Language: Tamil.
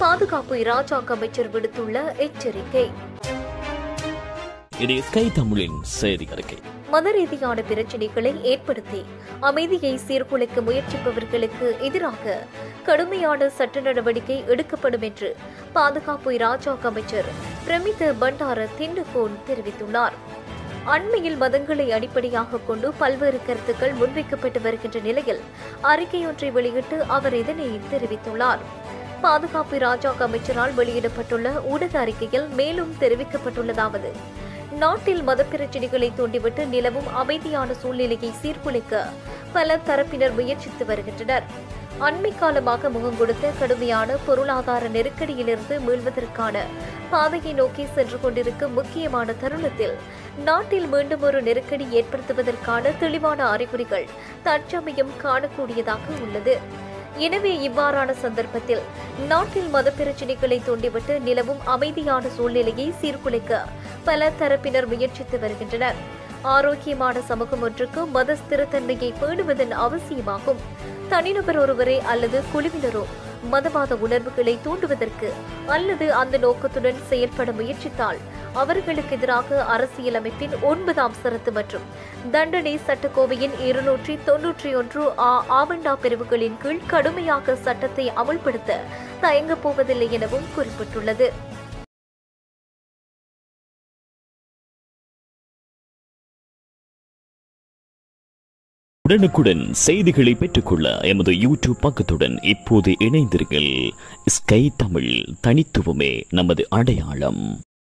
பாதுகாப்பு இராஜாங்க அமைச்சர் விடுத்துள்ள எச்சரிக்கை இது ஸ்கை தமிழின் செய்தி அறிக்கை மத ரீதியான பிரச்சினைகளை ஏற்படுத்தி அமைதியை சீர்குலைக்க முயற்சிப்பவர்களுக்கு எதிராக கடுமையான சட்ட நடவடிக்கை எடுக்கப்படும் என்று பாதுகாப்பு இராஜாங்க அமைச்சர் பிரமித பண்டார திண்டுகோன் தெரிவித்துள்ளார் அண்மையில் மதங்களை அடிப்படையாக கொண்டு பல்வேறு கருத்துக்கள் முன்வைக்கப்பட்டு வருகின்ற நிலையில் அறிக்கையொன்றை வெளியிட்டு அவர் இதனை தெரிவித்துள்ளார் பாதுகாப்பு இராஜாங்க அமைச்சரால் வெளியிடப்பட்டுள்ள ஊடக அறிக்கையில் மேலும் தெரிவிக்கப்பட்டுள்ளதாவது நாட்டில் மத பிரச்சினைகளை தூண்டிவிட்டு நிலவும் அமைதியான சூழ்நிலையை சீர்குலைக்க பல தரப்பினர் முயற்சித்து வருகின்றனர் அண்மை காலமாக முகம் கொடுத்த கடுமையான பொருளாதார நெருக்கடியிலிருந்து மீள்வதற்கான பாதையை நோக்கி சென்று கொண்டிருக்கும் முக்கியமான தருணத்தில் நாட்டில் மீண்டும் ஒரு நெருக்கடி ஏற்படுத்துவதற்கான தெளிவான அறிகுறிகள் தற்சமயம் காணக்கூடியதாக உள்ளது எனவே இவ்வாறான சந்தர்ப்பத்தில் நாட்டில் மத பிரச்சினைகளை தூண்டிவிட்டு நிலவும் அமைதியான சூழ்நிலையை சீர்குலைக்க பல தரப்பினர் முயற்சித்து வருகின்றனர் ஆரோக்கியமான சமூகம் ஒன்றுக்கு மத ஸ்திரத்தன்மையை பேணுவதன் அவசியமாகும் தனிநபர் ஒருவரே அல்லது குழுவினரோ மதவாத உணர்வுகளை தூண்டுவதற்கு அல்லது அந்த நோக்கத்துடன் செயல்பட முயற்சித்தால் அவர்களுக்கு எதிராக அரசியலமைப்பின் ஒன்பதாம் சரத்து மற்றும் தண்டனை சட்டக்கோவையின் இருநூற்றி தொன்னூற்றி ஒன்று ஆ ஆவண்டா பிரிவுகளின் கீழ் கடுமையாக சட்டத்தை அமுல்படுத்த தயங்கப் போவதில்லை எனவும் குறிப்பிட்டுள்ளது உடனுக்குடன் செய்திகளை பெற்றுக்கொள்ள எமது யூடியூப் பக்கத்துடன் இப்போது இணைந்தீர்கள் ஸ்கை தமிழ் தனித்துவமே நமது அடையாளம்